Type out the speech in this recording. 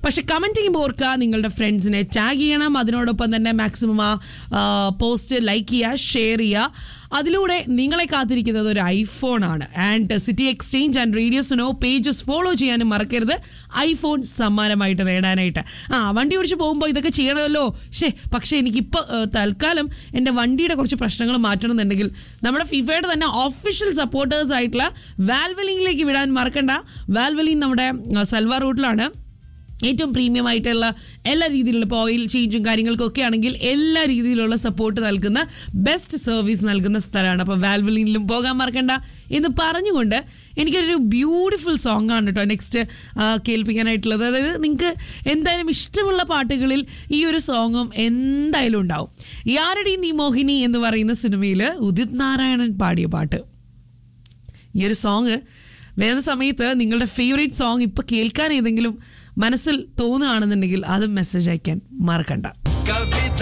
പക്ഷെ കമന്റ് ചെയ്യുമ്പോൾ ഓർക്കുക നിങ്ങളുടെ ഫ്രണ്ട്സിനെ ടാഗ് ചെയ്യണം അതിനോടൊപ്പം തന്നെ മാക്സിമം ആ പോസ്റ്റ് ലൈക്ക് ചെയ്യുക ഷെയർ ചെയ്യുക അതിലൂടെ നിങ്ങളെ കാത്തിരിക്കുന്നത് ഒരു ഐഫോൺ ആണ് ആൻഡ് സിറ്റി എക്സ്ചേഞ്ച് ആൻഡ് റേഡിയോസിനോ പേജസ് ഫോളോ ചെയ്യാനും മറക്കരുത് ഐഫോൺ സമ്മാനമായിട്ട് നേടാനായിട്ട് ആ വണ്ടി ഓടിച്ച് പോകുമ്പോൾ ഇതൊക്കെ ചെയ്യണമല്ലോ ശേ പക്ഷേ എനിക്കിപ്പോൾ തൽക്കാലം എൻ്റെ വണ്ടിയുടെ കുറച്ച് പ്രശ്നങ്ങൾ മാറ്റണമെന്നുണ്ടെങ്കിൽ നമ്മുടെ ഫിഫയുടെ തന്നെ ഒഫീഷ്യൽ സപ്പോർട്ടേഴ്സ് ആയിട്ടുള്ള വാൽവലിങ്ങിലേക്ക് വിടാൻ മറക്കണ്ട വാൽവലിൻ നമ്മുടെ ആ, സൽവാർ റൂട്ടിലാണ് ഏറ്റവും പ്രീമിയം ആയിട്ടുള്ള എല്ലാ രീതിയിലുള്ള ഇപ്പോൾ ഓയിൽ ചേഞ്ചും കാര്യങ്ങൾക്കും ഒക്കെ ആണെങ്കിൽ എല്ലാ രീതിയിലുള്ള സപ്പോർട്ട് നൽകുന്ന ബെസ്റ്റ് സർവീസ് നൽകുന്ന സ്ഥലമാണ് അപ്പോൾ വാൽവലിനിലും പോകാൻ മറക്കണ്ട എന്ന് പറഞ്ഞുകൊണ്ട് എനിക്കൊരു ബ്യൂട്ടിഫുൾ സോങ് ആണ് കേട്ടോ നെക്സ്റ്റ് കേൾപ്പിക്കാനായിട്ടുള്ളത് അതായത് നിങ്ങൾക്ക് എന്തായാലും ഇഷ്ടമുള്ള പാട്ടുകളിൽ ഈ ഒരു സോങ്ങും എന്തായാലും ഉണ്ടാവും യാരടി നീ മോഹിനി എന്ന് പറയുന്ന സിനിമയിൽ ഉദിത് നാരായണൻ പാടിയ പാട്ട് ഈ ഒരു സോങ് വരുന്ന സമയത്ത് നിങ്ങളുടെ ഫേവറേറ്റ് സോങ് ഇപ്പൊ കേൾക്കാൻ ഏതെങ്കിലും മനസ്സിൽ തോന്നുകയാണെന്നുണ്ടെങ്കിൽ അത് മെസ്സേജ് അയക്കാൻ മറക്കണ്ട